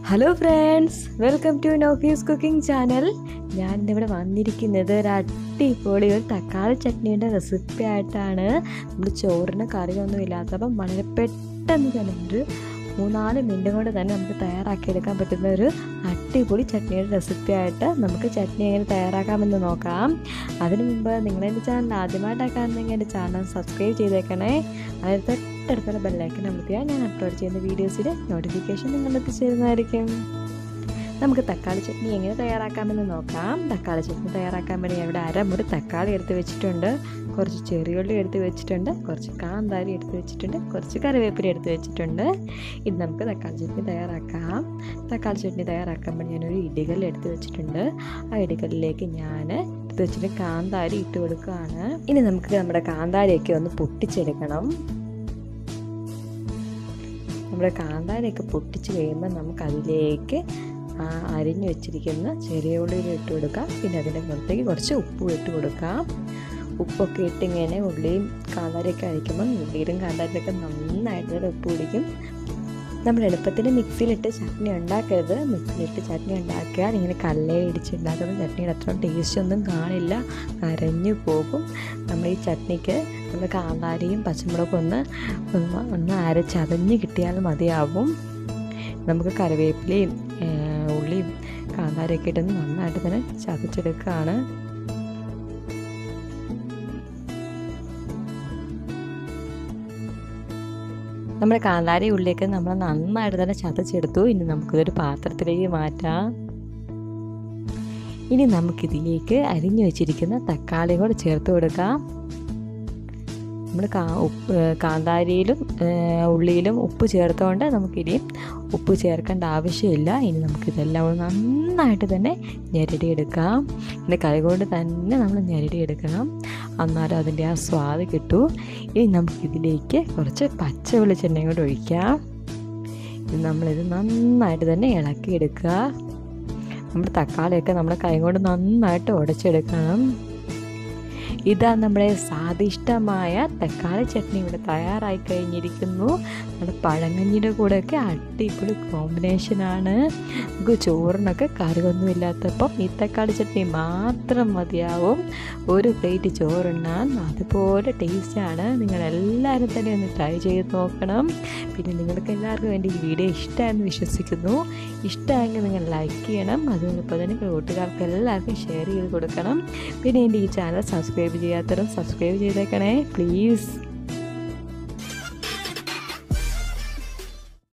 hello friends welcome to നോഫീസ് cooking channel ഞാൻ ഇന്നിവിടെ വന്നിരിക്കുന്നത് ഒരു അടിപൊളി ഒരു തക്കാളി ചട്നിയുടെ റെസിപ്പി ആയിട്ടാണ് നമ്മൾ ചോറിന് കറിയൊന്നും ഇല്ലാത്തപ്പം വളരെ പെട്ടെന്ന് തന്നെ ഒരു മൂന്നാല് മിനിറ്റ് കൊണ്ട് തന്നെ നമുക്ക് തയ്യാറാക്കിയെടുക്കാൻ പറ്റുന്ന ഒരു അടിപൊളി ചട്നിയുടെ റെസിപ്പി ആയിട്ട് നമുക്ക് ചട്നി എങ്ങനെ തയ്യാറാക്കാമെന്ന് നോക്കാം അതിനു മുമ്പ് നിങ്ങളെൻ്റെ ചാനൽ ആദ്യമായിട്ടാക്കാണെങ്കിൽ എൻ്റെ ചാനൽ സബ്സ്ക്രൈബ് ചെയ്തേക്കണേ അതിൽ തൊട്ടടുത്തുള്ള ബെല്ലൈക്കൻ അമർത്തിയാൽ ഞാൻ അപ്ലോഡ് ചെയ്യുന്ന വീഡിയോസിൽ നോട്ടിഫിക്കേഷൻ നിങ്ങൾ എത്തിച്ചേരുന്നതായിരിക്കും നമുക്ക് തക്കാളി ചട്നി എങ്ങനെ തയ്യാറാക്കാമെന്ന് നോക്കാം തക്കാളി ചട്നി തയ്യാറാക്കാൻ വേണ്ടി ഞാൻ ഇവിടെ അരമുറി തക്കാളി എടുത്ത് വെച്ചിട്ടുണ്ട് കുറച്ച് ചെറിയുള്ളി എടുത്ത് വെച്ചിട്ടുണ്ട് കുറച്ച് കാന്താരി എടുത്ത് വെച്ചിട്ടുണ്ട് കുറച്ച് കറിവേപ്പില എടുത്ത് വെച്ചിട്ടുണ്ട് ഇത് നമുക്ക് തക്കാളി ചട്നി തയ്യാറാക്കാം തക്കാളി ചട്നി തയ്യാറാക്കാൻ വേണ്ടി ഞാനൊരു ഇടികല്ല് എടുത്ത് വെച്ചിട്ടുണ്ട് ആ ഇടികല്ലിലേക്ക് ഞാൻ എടുത്ത് വെച്ചിട്ട് കാന്താരി ഇട്ട് കൊടുക്കുകയാണ് ഇനി നമുക്ക് നമ്മുടെ കാന്താരിയൊക്കെ ഒന്ന് പൊട്ടിച്ചെടുക്കണം നമ്മുടെ കാന്താരിയൊക്കെ പൊട്ടിച്ച് കഴിയുമ്പോൾ നമുക്കതിലേക്ക് ആ അരിഞ്ഞു വെച്ചിരിക്കുന്ന ചെറിയ ഉള്ളിയിൽ ഇട്ട് കൊടുക്കാം പിന്നെ അതിൻ്റെ പുറത്തേക്ക് കുറച്ച് ഉപ്പും ഇട്ട് കൊടുക്കാം ഉപ്പൊക്കെ ഇട്ട് ഇങ്ങനെ ഉള്ളിയും കാന്താരിയൊക്കെ അരിക്കുമ്പോൾ ഉള്ളിയിലും കാന്താരിയൊക്കെ നന്നായിട്ട് തന്നെ ഉപ്പ് പിടിക്കും നമ്മൾ എളുപ്പത്തിന് മിക്സിയിലിട്ട് ചട്നി ഉണ്ടാക്കരുത് മിക്സിയിലിട്ട് ചട്നി ഉണ്ടാക്കിയാൽ ഇങ്ങനെ കല്ലയിൽ ഇടിച്ചുണ്ടാക്കുന്ന ചട്നിയുടെ അത്ര ടേസ്റ്റ് ഒന്നും കാണില്ല കരഞ്ഞു പോകും നമ്മൾ ഈ ചട്നിക്ക് നമ്മൾ കാന്താരിയും പച്ചമുളകും ഒന്ന് ഒന്ന് ഒന്ന് അരച്ചതഞ്ഞ് കിട്ടിയാൽ മതിയാവും നമുക്ക് കറിവേപ്പിലയും ഉള്ളിയും കാന്താരിയൊക്കെ ഇട്ടൊന്ന് നന്നായിട്ട് തന്നെ ചതച്ചെടുക്കുകയാണ് നമ്മുടെ കാന്താരി ഉള്ളിലേക്ക് നമ്മൾ നന്നായിട്ട് തന്നെ ചതച്ചെടുത്തു ഇനി നമുക്കിതൊരു പാത്രത്തിലേക്ക് മാറ്റാം ഇനി നമുക്കിതിലേക്ക് അരിഞ്ഞു വെച്ചിരിക്കുന്ന തക്കാളി കൂടെ ചേർത്ത് കൊടുക്കാം നമ്മൾ കാ ഉപ്പ് കാന്താരിയിലും ഉള്ളിയിലും ഉപ്പ് ചേർത്തുകൊണ്ട് നമുക്കിനി ഉപ്പ് ചേർക്കേണ്ട ആവശ്യമില്ല ഇനി നമുക്കിതെല്ലാം നന്നായിട്ട് തന്നെ ഞെരടിയെടുക്കാം ഇനി കൈ കൊണ്ട് തന്നെ നമ്മൾ ഞെരടിയെടുക്കണം എന്നാലും അതിൻ്റെ ആ സ്വാദ് കിട്ടൂ ഇനി നമുക്കിതിലേക്ക് കുറച്ച് പച്ച വെളിച്ചെണ്ണയും കൂടെ ഒഴിക്കാം ഇത് നമ്മളിത് നന്നായിട്ട് തന്നെ ഇളക്കിയെടുക്കുക നമ്മുടെ തക്കാളിയൊക്കെ നമ്മുടെ കൈ കൊണ്ട് നന്നായിട്ട് ഉടച്ചെടുക്കണം ഇതാ നമ്മുടെ സ്വാദിഷ്ടമായ തക്കാളി ചട്നി ഇവിടെ തയ്യാറായി കഴിഞ്ഞിരിക്കുന്നു നമ്മുടെ പഴങ്കഞ്ഞിയുടെ കൂടെയൊക്കെ അടിപൊളി കോമ്പിനേഷനാണ് നമുക്ക് ചോറിനൊക്കെ കറിയൊന്നും ഇല്ലാത്തപ്പം ഈ തക്കാളി ചട്നി മാത്രം മതിയാവും ഒരു പ്ലേറ്റ് ചോറുണ്ണാൻ അതുപോലെ ടേസ്റ്റാണ് നിങ്ങളെല്ലാവരും തന്നെ ഒന്ന് ട്രൈ ചെയ്ത് നോക്കണം പിന്നെ നിങ്ങൾക്ക് എല്ലാവർക്കും എൻ്റെ ഈ വീഡിയോ ഇഷ്ടമായെന്ന് വിശ്വസിക്കുന്നു ഇഷ്ടമായെങ്കിൽ നിങ്ങൾ ലൈക്ക് ചെയ്യണം അതോടൊപ്പം തന്നെ കൂട്ടുകാർക്ക് എല്ലാവർക്കും ഷെയർ ചെയ്ത് കൊടുക്കണം പിന്നെ എൻ്റെ ഈ ചാനൽ സബ്സ്ക്രൈബ് ചെയ്യാത്തവരും സബ്സ്ക്രൈബ് ചെയ്തേക്കണേ പ്ലീസ്